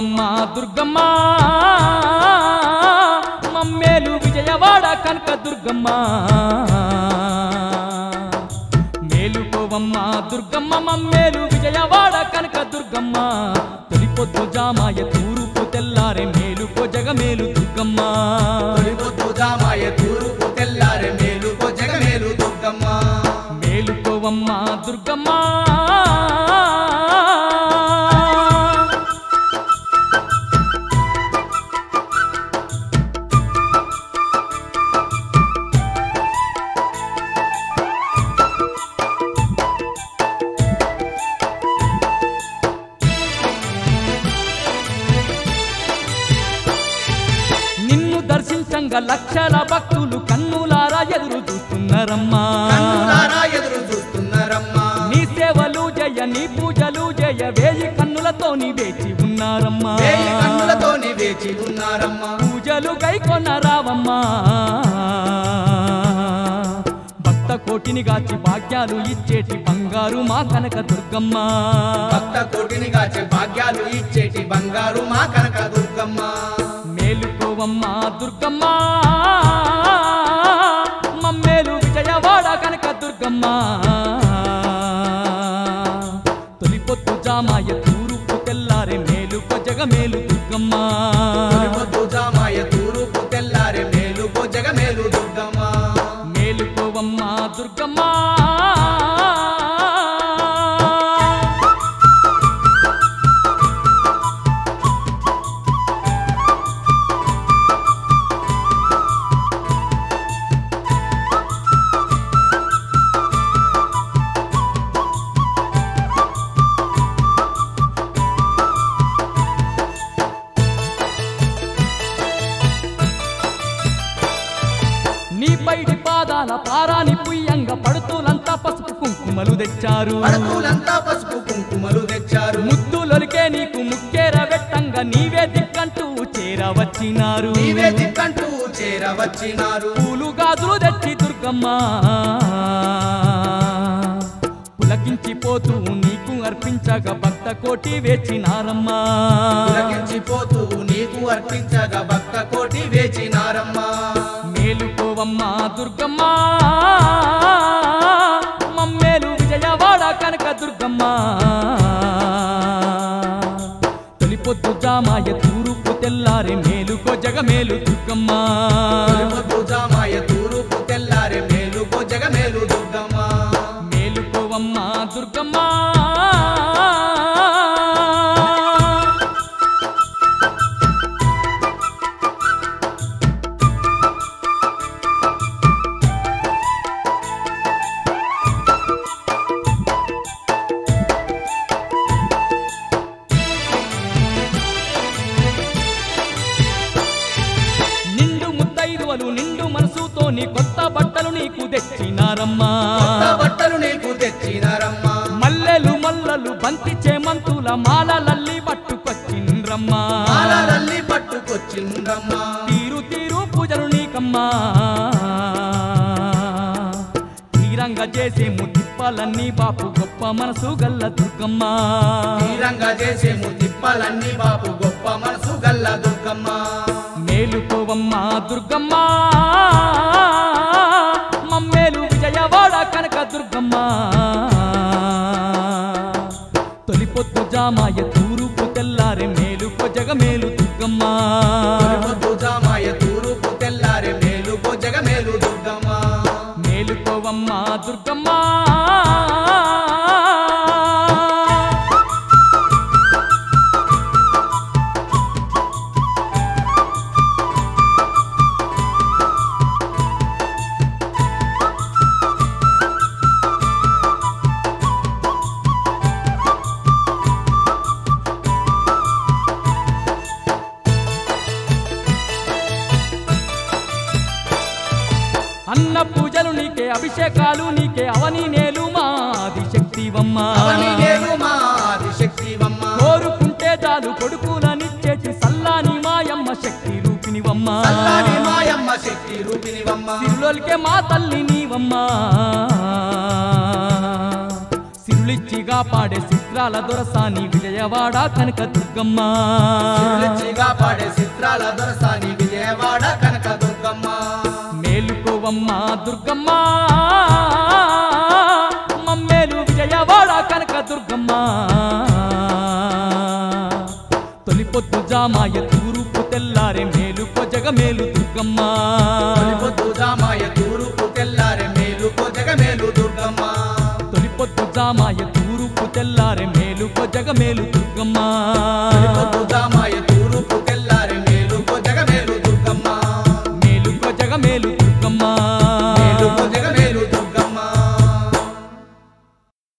మేలుకోవమ్మ దుర్గమ్మ మమ్మేలు విజయవాడ కనక దుర్గమ్మ మేలుకోవమ్మ దుర్గమ్మ మమ్మేలు విజయవాడ కనక దుర్గమ్మ తొలిపొద్దు జామాయ తూరుపు తెల్లారే మేలుకో జగమేలు దుర్గమ్మ తొలిపొద్దు జామాయ తూరుపు తెల్లారె మేలుకో జగమేలు దుర్గమ్మ మేలుకోవమ్మ దుర్గమ్మ నిన్ను దర్శించంగా లక్షల భక్తులు కన్నులారా ఎదురు చూస్తున్నారమ్మా కన్నులారా ఎదురు చూస్తున్నారమ్మా నీ సేవలు జయ నీ పూజలు జయ వేయి కన్నులతో నీ వేచి ఉన్నారమ్మా వేయి కన్నులతోని వేచి ఉన్నారమ్మా పూజలు గైకొన్న రావమ్మా భక్త కోటిని గాచి భాగ్యాలు ఇచ్చేటి బంగారు మా కనక దుర్గమ్మ భక్త కోటిని గాచే భాగ్యాలు ఇచ్చేటి బంగారు మా కనక దుర్గమ్మ మేలుకోవమ్మ దుర్గమ్మ మమ్మేలు విజయవాడ కనక దుర్గమ్మ తొలిపొత్తు జామాయ తూరుపు తెల్లారే మేలుకో జగమేలు దుర్గమ్మ తొలిపొద్దు జామాయ తూరుపు తెల్లారె మేలుకో జగమేలు దుర్గమ్మ మేలుకోవమ్మ దుర్గమ్మ నీ పైడి పాదాల పారాని పుయ్యంగ పడుతులంతా పసుపు కుంకుమలు తెచ్చారు పడతులంతా పసుపు కుంకుమలు తెచ్చారు ముద్దులొలికే నీకు ముక్కేర వెట్టంగా నీవే దిక్కంటూ చేరవచ్చినారు నీవే దిక్కంటూ చేరవచ్చినారు పూలు గాజులు తెచ్చి దుర్గమ్మ పులకించిపోతూ నీకు అర్పించగా భక్త కోటి వేచినారమ్మా పులకించిపోతూ నీకు అర్పించగా భక్త కోటి వేచినారమ్మా మేలుకోవమ్మ దుర్గమ్మ మమ్మేలు విజయవాడ కనక దుర్గమ్మ తొలిపొద్దు జామాయ తూరుపు తెల్లారే మేలుకో జగమేలు దుర్గమ్మ తొలిపొద్దు జామాయ తూరుపు తెల్లారె మేలుకో జగమేలు దుర్గమ్మ మేలుకోవమ్మ దుర్గమ్మ నిండు ముత్తైదువలు నిండు మనసుతో నీ కొత్త బట్టలు నీకు తెచ్చినారమ్మా కొత్త బట్టలు నీకు తెచ్చినారమ్మా మల్లెలు మల్లలు బంతి చేమంతుల మాలలల్లి పట్టుకొచ్చిండ్రమ్మా మాలలల్లి పట్టుకొచ్చిందమ్మా తీరు తీరు పూజలు నీకమ్మా తీరంగా చేసే ముద్దిప్పాలన్నీ బాపు గొప్ప మనసు గల్ల దుర్గమ్మ తీరంగా చేసేము తిప్పాలన్నీ బాపు గొప్ప మనసు గల్ల దుర్గమ్మ మేలుకోవమ్మ దుర్గమ్మ మమ్మేలు విజయవాడ కనక దుర్గమ్మ తొలిపొత్తు జామాయ తూరుపు తెల్లారే మేలుకో జగమేలు దుర్గమ్మ తొలిపొద్దు జామాయ తూరుపు తెల్లారె మేలుకో జగమేలు దుర్గమ్మ మేలుకోవమ్మ దుర్గమ్మ అన్న పూజలు నీకే అభిషేకాలు నీకే అవని నేలు మాది శక్తివమ్మ అవని నేను మా ఆదిశక్తివమ్మ కోరుకుంటే చాలు కొడుకులనిచ్చేటి సల్లాని మాయమ్మ శక్తి రూపినివమ్మ చల్లాని మాయమ్మ శక్తి రూపినివమ్మ సిరులొలికే మా తల్లి నీవమ్మ సిరులిచ్చిగా పాడే సిద్ధ చిత్రాల దొరసాని విజయవాడ కనక దుర్గమ్మ సిరులిచ్చిగా పాడే చిత్రాల దొరసాని విజయవాడ కనక దుర్గమ్మ మేలుకోవమ్మ దుర్గమ్మ మమ్మేలు విజయవాడ కనక దుర్గమ్మ తొలి పొద్దు జామాయ తూరుపు తెల్లారే మేలుకో జగమేలు దుర్గమ్మ పొద్దు జామాయ తూరుపు తెల్లారె మేలుకో జగమేలు దుర్గమ్మ తొలి పొద్దు జామాయ తూరుపు తెల్లారే మేలుకో జగమేలు దుర్గమ్మ పొద్దు జామాయ తూరుపు తెల్లారె మేలుకో జగమేలు దుర్గమ్మ మేలుకో జగమేలు దుర్గమ్మ